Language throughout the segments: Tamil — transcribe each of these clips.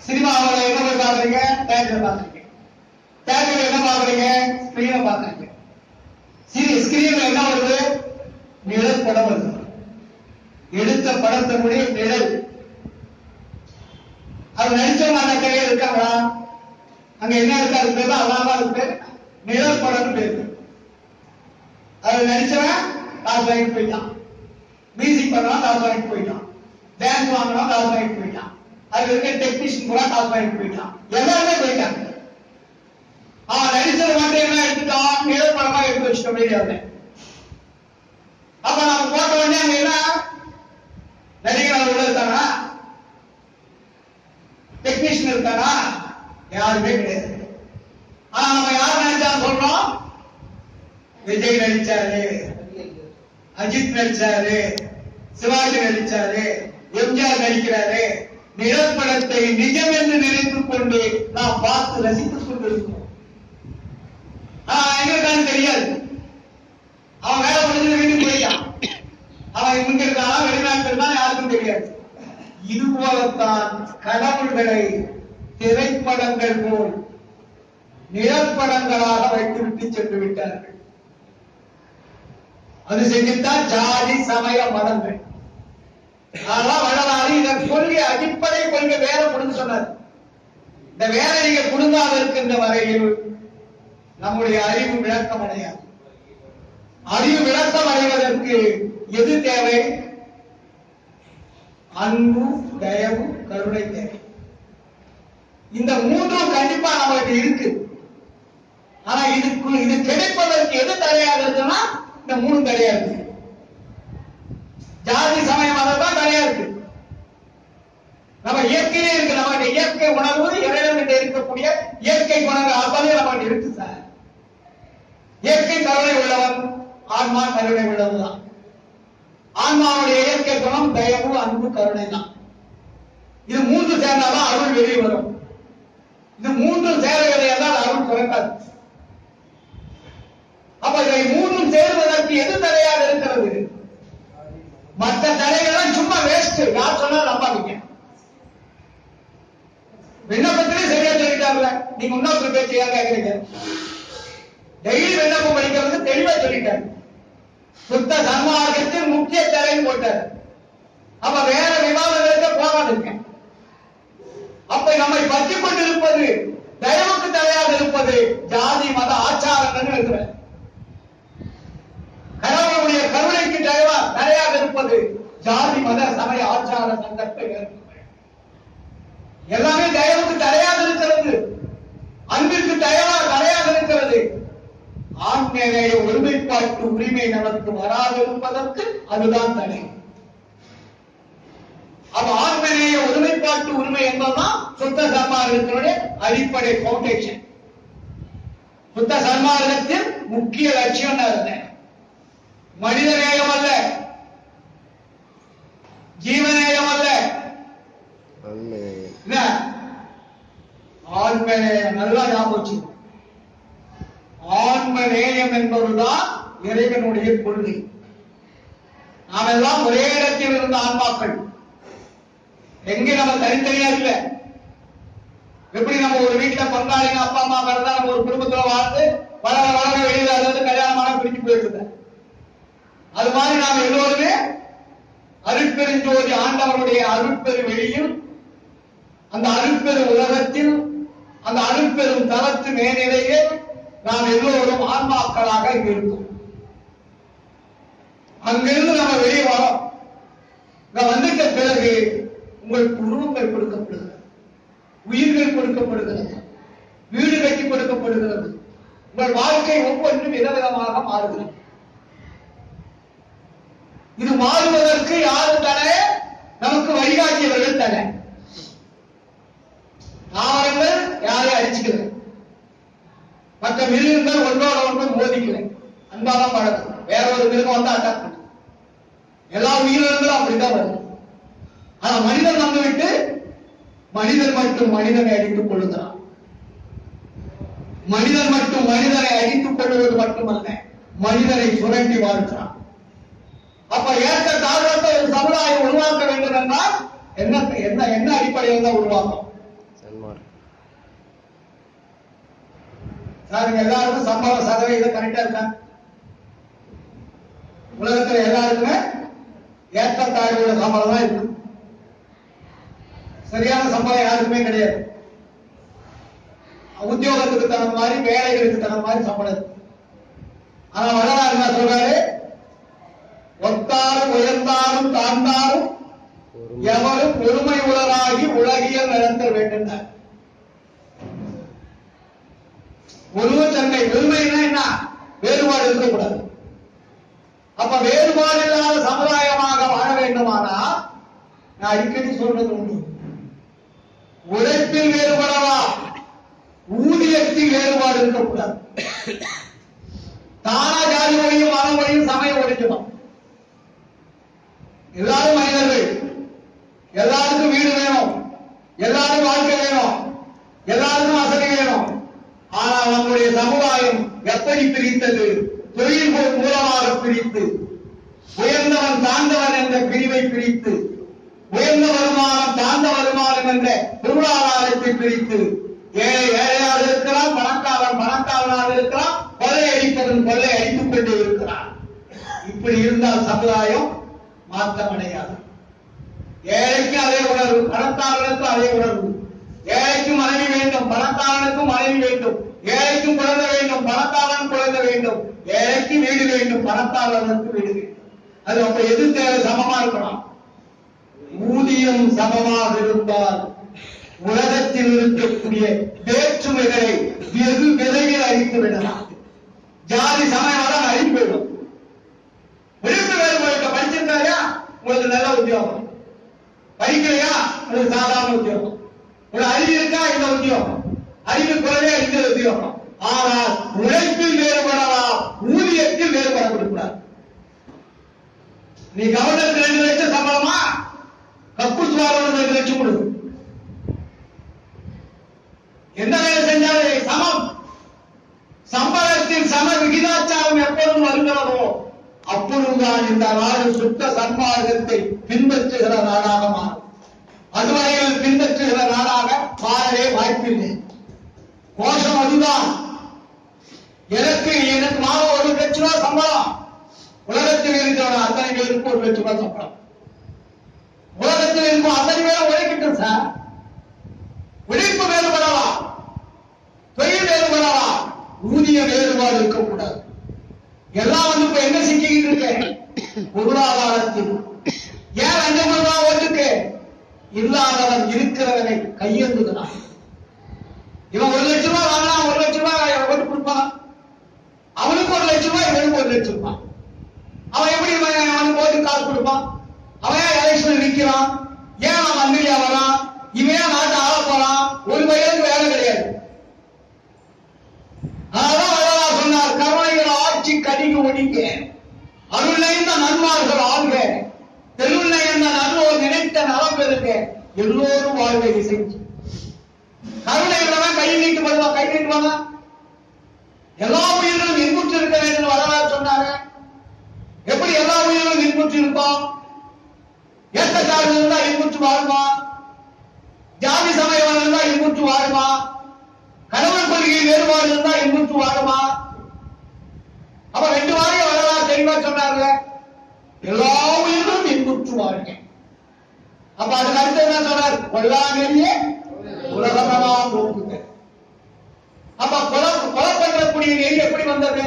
சினிமாவில் என்ன போய் பாக்குறீங்க தேட்டர் பாக்குறீங்க தேட்டர்ல என்ன பாக்குறீங்க ஸ்கிரீனை பாக்குறீங்க சரி ஸ்கிரீன்ல என்ன வருது நிழல் படம் வருது எடுத்த படத்தினுடைய நிழல் அது நடிச்சவங்க அந்த கையில் இருக்காங்களா அங்க என்ன இருக்கு அது பேர் அல்லாம அது பேர் நிழல் படம் பேரு அது நடிச்சவன் காசு வாங்கிட்டு போயிட்டான் மியூசிக் பண்ணவன் காசு வாங்கிட்டு போயிட்டான் டான்ஸ் வாங்கினவன் காசு வாங்கிட்டு போயிட்டான் அது இருக்க டெக்னீஷியன் கூட காசு வாங்கிட்டு போயிட்டான் எல்லாருமே போயிட்டாங்க அவன் நடிச்சது மட்டும் என்ன எடுத்துட்டான் நிழல் படமா எடுத்து வச்சுட்ட மீடியாவில் அப்ப நம்ம போட்ட உடனே அங்க என்ன நடிகர் உள்ள இருக்கானா டெக்னீஷியன் இருக்கானா யாருமே கிடையாது ஆனா நம்ம யார் நடிச்சாலும் சொல்றோம் விஜய் நடிச்சாரு அஜித் நடிச்சாரு சிவாஜி நடிச்சாரு எம்ஜிஆர் நடிக்கிறாரு நிழற்படத்தை நிஜம் என்று நினைத்துக் கொண்டு நாம் பார்த்து ரசித்துக் கொண்டிருக்கிறோம் ஆனா எங்க இருக்கான்னு தெரியாது அவன் வேலை முடிஞ்சது வீட்டுக்கு போயிட்டான் அவன் இங்க இருக்கானா வெளிநாட்டு இருந்தான் யாருக்கும் தெரியாது இது போலத்தான் கடவுள்களை திரைப்படங்கள் போல் நிழற்படங்களாக வைத்துவிட்டு சென்று விட்டார்கள் அது செஞ்சுதான் ஜாதி சமய மதங்கள் அதெல்லாம் வரலாறு இதன் கொள்கை அடிப்படை கொள்கை வேற கொடுங்க சொன்னார் இந்த வேற நீங்க கொடுங்காம இருக்கின்ற வரையில் நம்முடைய அறிவு விளக்கம் அடையாது அறிவு விளக்கம் அடைவதற்கு எது தேவை அன்பு தயவு கருணை தேவை இந்த மூன்றும் கண்டிப்பா நம்மகிட்ட இருக்கு ஆனா இதுக்கு இது கிடைப்பதற்கு எது தடையாக இருக்குன்னா இந்த மூணு தடையா இருக்கு ஜாதி சமய மதம் தான் தடையா இருக்கு நம்ம இயற்கையிலே இருக்கு நம்ம இயற்கை உணர்வு இறைவன்கிட்ட இருக்கக்கூடிய இயற்கை குணங்கள் அப்பவே நம்ம இருக்கு சார் இயற்கை கருணை உள்ளவன் ஆன்மா கருணை உள்ளதுதான் ஆன்மாவுடைய இயற்கை குணம் தயவு அன்பு கருணை தான் இது மூன்று சேர்ந்தாதான் அருள் வெளியே வரும் இது மூன்று சேரவில்லை என்றால் அருள் பிறக்காது அப்ப இதை மூன்றும் சேருவதற்கு எது தடையாக இருக்கிறது மற்ற தடைகள்லாம் சும்மா வேஸ்ட் யார் சொன்னாலும் நம்பாதீங்க விண்ணப்பத்திலே சரியா சொல்லிட்டாருல நீங்க இன்னொருத்தர் பேச்சு ஏன் கேக்குறீங்க டெய்லி விண்ணப்பம் படிக்கிறது தெளிவா சொல்லிட்டாரு சுத்த சன்மார்க்கத்தின் முக்கிய தடைன்னு போட்டாரு அப்ப வேற விவாதங்களுக்கு போகாதுங்க அப்ப நம்மை பற்றி கொண்டிருப்பது தயவுக்கு தடையாக இருப்பது ஜாதி மத ஆச்சாரங்கள் இருக்கிற கடவுளுடைய கருணைக்கு தயவா தடையாக இருப்பது ஜாதி மத சமய ஆச்சார சங்கத்தை எல்லாமே தயவுக்கு தடையாக இருக்கிறது அன்பிற்கு தயவா தடையாக இருக்கிறது ஆண்மையை ஒருமைப்பாட்டு உரிமை நமக்கு வராதிருப்பதற்கு அதுதான் தடை அப்ப ஆண்மநேய ஒருமைப்பாட்டு உரிமை என்பதுதான் சுத்த சன்மார்க்கத்தினுடைய அடிப்படை பவுண்டேஷன் சுத்த சன்மார்க்கத்தின் முக்கிய லட்சியம் தான் இருந்தேன் மனிதநேயம் அல்ல ஜீவநேயம் அல்ல என்ன ஆண்மநேயம் நல்லா ஞாபகம் வச்சுக்கோ. ஆன்மநேயம் என்பதுதான் இறைவனுடைய கொள்கை நாம் எல்லாம் ஒரே இடத்தில் இருந்த ஆன்மாக்கள் எங்கே நம்ம தனித்தனியா இல்ல எப்படி நம்ம ஒரு வீட்டுல பங்காளிங்க அப்பா அம்மா பிறந்தா நம்ம ஒரு குடும்பத்துல வாழ்ந்து வளர வளர வெளியில அது வந்து கல்யாணமான பிரிச்சு போயிடுது அது மாதிரி நாம் எல்லோருமே அருட்பெருஞ்சோதி ஆண்டவருடைய அருட்பெரு வெளியில் அந்த அருட்பெரு உலகத்தில் அந்த அருட்பெரும் தளத்து மேநிலையில் நாம் எல்லோரும் ஆன்மாக்களாக இங்கு இருக்கோம் அங்கிருந்து நம்ம வெளியே வரோம் இங்க வந்துட்ட பிறகு உங்களுக்கு உருவங்கள் கொடுக்கப்படுகிறது உயிர்கள் கொடுக்கப்படுகிறது வீடு கட்டி கொடுக்கப்படுகிறது உங்கள் வாழ்க்கை ஒவ்வொன்றும் விதவிதமாக மாறுகிறது இது மாறுவதற்கு யாரு தடை நமக்கு வழிகாட்டியவர்கள் தடை தாவரங்கள் யாரையும் அடிச்சுக்கிறது மற்ற மிருகங்கள் ஒன்றோட ஒன்று மோதிக்கலை அன்பாதான் பழகுது வேற ஒரு மிருகம் வந்து அட்டாக் பண்ணுது எல்லா உயிரினங்களும் அப்படித்தான் வருது ஆனா மனிதன் வந்து விட்டு மனிதன் மட்டும் மனிதனை அடித்துக் கொள்ளுகிறான் மனிதன் மட்டும் மனிதனை அடித்துக் கொள்வது மட்டுமல்ல மனிதனை சுரண்டி வாழ்கிறான் அப்ப ஏற்ற தாழ்வற்ற ஒரு சமுதாயம் உருவாக்க வேண்டும் என்றால் என்ன என்ன என்ன அடிப்படையில் தான் உருவாக்கும் சன்மார்க் சார் இங்க எல்லாருக்கும் சம்பள சதவீதம் கரெக்டா இருக்கா உலகத்துல எல்லாருக்குமே ஏற்றத்தாழ்வுள்ள சம்பளம் தான் இருக்கு சரியான சம்பளம் யாருக்குமே கிடையாது உத்தியோகத்துக்கு தகுந்த மாதிரி வேலைகளுக்கு தகுந்த மாதிரி சம்பளம் இருக்கு ஆனா வள்ளலார் என்ன சொல்றாரு ஒத்தாரும் உயர்ந்தாரும் தாழ்ந்தாரும் ஒரு எவரும் பெருமை உளராகி உலகியல் நடத்த வேண்டும் உருவத்தன்மை பெருமைன்னா என்ன வேறுபாடு இருக்கக்கூடாது அப்ப வேறுபாடு இல்லாத சமுதாயமாக வாழ வேண்டுமானா நான் அடிக்கடி சொல்றது உண்டு உழைப்பில் வேறுபடலாம் ஊதியத்தில் வேறுபாடு இருக்கக்கூடாது தானா ஜாதி மொழியும் மன மொழியும் சமயம் ஒழிக்கணும் எல்லாரும் மனிதர்கள் எல்லாருக்கும் வீடு வேணும் எல்லாருக்கும் வாழ்க்கை வேணும் எல்லாருக்கும் வசதி வேணும் ஆனால் நம்முடைய சமுதாயம் எப்படி பிரித்தது தொழில் மூ- மூலமாக பிரித்து உயர்ந்தவன் தாழ்ந்தவன் என்ற பிரிவை பிரித்து உயர்ந்த வருமானம் தாழ்ந்த வருமானம் என்ற பொருளாதாரத்தை பிரித்து ஏழை ஏழையாக இருக்கிறான் பணக்காரன் பணக்காரனாக இருக்கிறான் கொள்ளை அடிப்பவன் கொள்ளை அடித்துக் கொண்டே இருக்கிறான் இப்படி இருந்தால் சமுதாயம் மாற்றமடையாது ஏழைக்கும் அதே உணர்வு பணக்காரனுக்கும் அதே உணர்வு ஏழைக்கும் மனைவி வேண்டும் பணக்காரனுக்கும் மனைவி வேண்டும் ஏழைக்கும் குழந்தை வேண்டும் பணக்காரன் குழந்தை வேண்டும் ஏழைக்கு வீடு வேண்டும் பணக்காரனுக்கு வீடு வேண்டும் அது அப்ப எது தேவை சமமா இருக்கணும் ஊதியம் சமமாக இருந்தால் உலகத்தில் இருக்கக்கூடிய வேற்றுமைகளை வெகு விரைவில் அழித்து விடலாம் ஜாதி சமயம் அழித்து விடும் விழுப்பு வேறுபாடு படிச்சிருக்காயா உங்களுக்கு நல்ல உத்தியோகம் படிக்கலையா உங்களுக்கு சாதாரண உத்தியோகம் ஒரு அறிவு இருக்கா இந்த உத்தியோகம் அறிவு குறைவே இந்த உத்தியோகம் ஆனால் உழைப்பில் வேறுபடலாம் ஊதியத்தில் வேறுபடக்கூடாது நீ கவர்னருக்கு ரெண்டு லட்சம் சம்பளமா கக்கூஸ் வாரவனுக்கு ரெண்டு லட்சம் கொடு என்ன வேலை செஞ்சாலும் சமம் சம்பளத்தின் சம விகிதாச்சாரம் எப்பொழுதும் வருகிறதோ அப்பொழுதுதான் இந்த நாடு சுத்த சன்மார்க்கத்தை பின்பற்றுகிற நாடாக மாறும் அதுவரையில் பின்பற்றுகிற நாடாக மாறவே வாய்ப்பில்லை கோஷம் அதுதான் எனக்கு எனக்கு மாதம் ஒரு லட்சம் ரூபாய் சம்பளம் உலகத்தில் இருக்கிற அத்தனை பேருக்கு ஒரு லட்சம் ரூபாய் சம்பளம் உலகத்தில் இருக்கும் அத்தனை பேரும் உழைக்கட்டும் சார் உழைப்பு வேறுபடலாம் தொழில் வேறுபடலாம் ஊதிய வேறுபாடு இருக்கக்கூடாது எல்லாம் வந்து இப்ப என்ன சிக்கிக்கிட்டு இருக்கு பொருளாதாரத்தில் ஏன் லஞ்சம் ரூபாய் ஓட்டுக்கு இல்லாதவன் இருக்கிறவனை கையெழுந்துகிறான் இவன் ஒரு லட்சம் ரூபாய் வாங்கினா ஒரு லட்சம் ரூபாய் ஓட்டு கொடுப்பான் அவனுக்கு ஒரு லட்சம் ரூபாய் இவனுக்கு ஒரு லட்சம் ரூபாய் அவன் எப்படி இவன் அவனுக்கு ஓட்டு காசு கொடுப்பான் அவன் ஏன் எலெக்ஷன் நிக்கிறான் ஏன் அவன் மந்திரியா வரான் இவன் ஏன் நாட்டை ஆள போறான் ஒரு பையனுக்கு வேலை கிடையாது அதான் வள்ளலார் சொன்னார் கருணைகள் ஆட்சி கடிகு ஒடிங்க அருள் நிறைந்த நன்மார்கள் ஆள்க தெருள் நிறைந்த நல்லோர் நினைத்த நலம் பெறுக எல்லோரும் வாழ்வை செஞ்சு கருணை உள்ளவன் கை நீட்டு வருவான் கை நீட்டுவாங்க எல்லா உயிர்களும் இன்புற்று இருக்க வேண்டும் வரலாறு சொன்னாங்க எப்படி எல்லா உயிர்களும் இன்புற்று இருப்போம் ஏற்றத்தாழ்வு இருந்தா இன்புற்று வாழுமா ஜாதி சமயம் இருந்தா இன்புற்று வாழுமா கணவன் கொள்கை வேறுபாடு இருந்தா இன்புற்று வாழுமா அப்ப ரெண்டு வாரியம் வரலாறு தெளிவா சொன்னாங்க எல்லா உயிர்களும் இன்புற்று வாழ்க அப்ப அதுக்கு அடுத்து என்ன சொன்னார் கொல்லாமலேயே உலகமெல்லாம் போக்குங்க அப்ப கொலை கொலை பண்ணக்கூடிய நெறி எப்படி வந்தது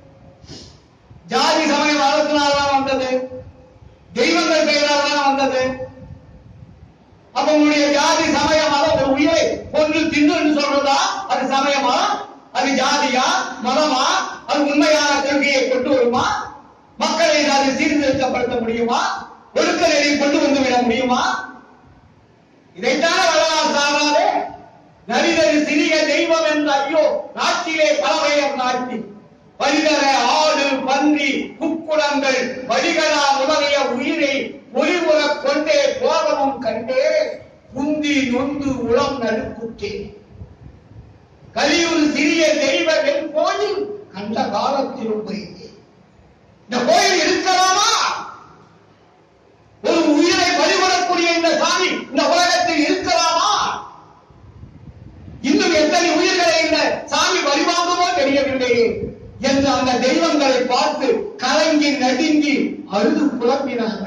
ஜாதி சமய மதத்தினால தான் வந்தது தெய்வங்கள் பெயரால் தான் வந்தது அப்ப உங்களுடைய ஜாதி சமய மதம் ஒரு உயிரை கொன்று தின்னு சொல்றதா அது சமயமா அது ஜாதியா மதமா அது உண்மையான கொள்கையை கொண்டு வருமா மக்களை அது சீர்திருத்தப்படுத்த முடியுமா ஒழுக்க நெறியை கொண்டு வந்து விட முடியுமா இதைத்தான வரலாறு சாராதே நரிதரு சிறிய தெய்வம் என்ற ஐயோ நாட்டிலே பலவயர் நாட்டி பரிதர ஆடு பன்றி குக்குடங்கள் வழிகளா முதலிய உயிரை ஒளிவுறக் கொண்டே போதமும் கண்டே குந்தி நொந்து உளம் நடுக்குற்றேன் கலியுறு சிறிய தெய்வ வெண் கோயில் கண்ட காலத்திலும் போயிருந்தேன் இந்த கோயில் இருக்கலாமா ஒரு உயிரை பலிபடக்கூடிய இந்த சாமி இந்த உலகத்தில் இருக்கலாமா என்று அந்த தெய்வங்களை பார்த்து கலங்கி நடுங்கி அழுது புலம்பினார்கள்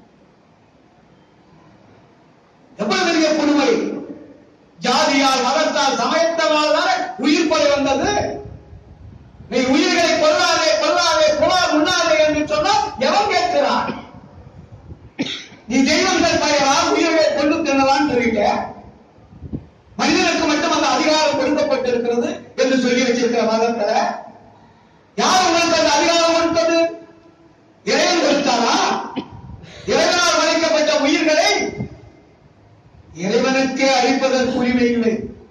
எவ்வளவு பெரிய கொடுமை ஜாதியால் மதத்தால் சமயத்தவால் தானே உயிர் கொலை வந்தது நீ உயிர்களை கொல்லாதே கொல்லாதே கொலா உண்ணாதே என்று சொன்னால் எவன் கேட்கிறான் நீ தெய்வங்கள் பெயரால் உயிர்களை கொண்டு தின்னலான்னு சொல்லிட்ட மனிதனுக்கு மட்டும் அந்த அதிகாரம் கொடுக்கப்பட்டிருக்கிறது என்று சொல்லி வச்சிருக்கிற மதத்துல யார் உங்களுக்கு அந்த அதிகாரம் கொடுத்தது இறைவன் கொடுத்தானா இறைவனால் வளைக்கப்பட்ட உயிர்களை இறைவனுக்கே அழிப்பதற்கு உரிமை இல்லை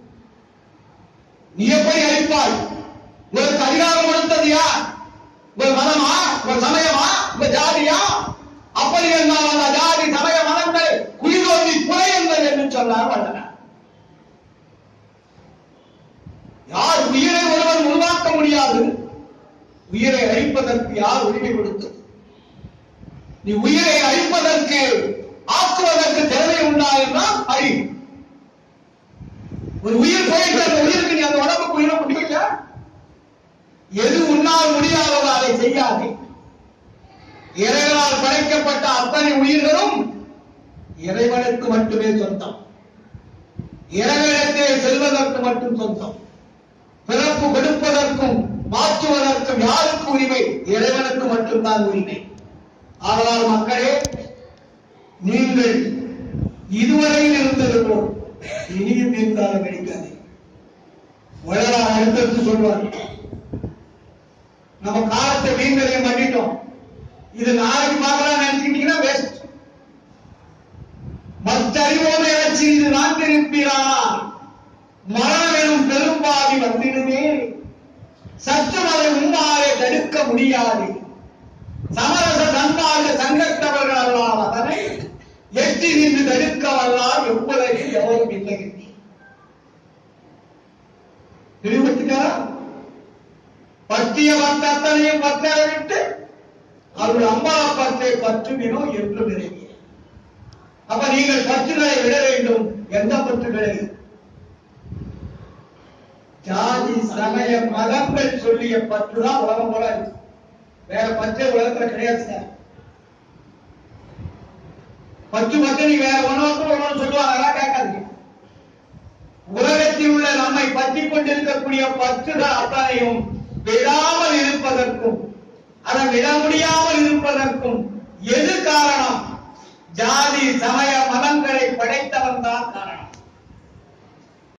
நீ எப்படி அழிப்பாய் உங்களுக்கு அதிகாரம் கொடுத்தது யார் உங்கள் மதமா உங்கள் சமயமா உங்கள் ஜாதியா அப்படி என்றால் அந்த ஜாதி சமய மதங்களை குளிதோண்டி புலையுங்கள் என்று சொன்னார் வல்லனர் யார் உயிரை ஒருவன் உருவாக்க முடியாது உயிரை அழிப்பதற்கு யார் உரிமை கொடுத்தது நீ உயிரை அழிப்பதற்கு ஆக்குவதற்கு தேவை உண்டா என்றால் அழி ஒரு உயிர் போயிட்டு அந்த உயிருக்கு நீ அந்த உடம்புக்கு உயிரை முடியல எது உன்னால் முடியாததோ அதை செய்யாதே இறைவனால் படைக்கப்பட்ட அத்தனை உயிர்களும் இறைவனுக்கு மட்டுமே சொந்தம் இறைவனத்தை செல்வதற்கு மட்டும் சொந்தம் பிறப்பு கொடுப்பதற்கும் மாற்றுவதற்கும் யாருக்கு உரிமை இறைவனுக்கு மட்டும்தான் உரிமை ஆனால் மக்களே நீங்கள் இதுவரையில் இருந்தது போல் இனியும் இருந்தாலும் கிடைக்காது வளராக எடுத்து சொல்வார் நம்ம காலத்தை வீண்களையும் பண்ணிட்டோம் இது நாளைக்கு பார்க்கலாம் நினைச்சுக்கிட்டீங்கன்னா வேஸ்ட் மற்றறிவோடு இறைச்சி இது நான் திருப்பினானால் மரணம் எனும் பெரும்பாதி வந்திடுமே சற்று அதை உன்னாலே தடுக்க முடியாது சமரச சன்மார்க்க சங்கத்தவர்கள் அல்லாத அதனை எட்டி நின்று தடுக்க வல்லார் எவ்வளவில் எவரும் இல்லை தெளிவுபடுத்திட்டாரா பற்றிய பத்து அத்தனையும் பத்தர விட்டு அவர்கள் அம்மா பத்தை பற்றுவினோம் என்று நிறைய அப்ப நீங்கள் பற்றுகளை விட வேண்டும் எந்த பற்றுகளை ஜாதி சமய மதங்கள் சொல்லிய பற்றுதான் உலகம் போல இருக்கு வேற பற்றே உலகத்துல கிடையாது சார் பத்து பத்து நீ வேற ஒன்னொருத்தர் ஒன்னு சொல்லுவாங்க அதெல்லாம் கேட்காதீங்க உலகத்தில் உள்ள நம்மை பற்றி கொண்டிருக்கக்கூடிய பற்றுகள் அத்தனையும் விடாமல் இருப்பதற்கும் அதை விட முடியாமல் இருப்பதற்கும் எது காரணம் ஜாதி சமய மதங்களை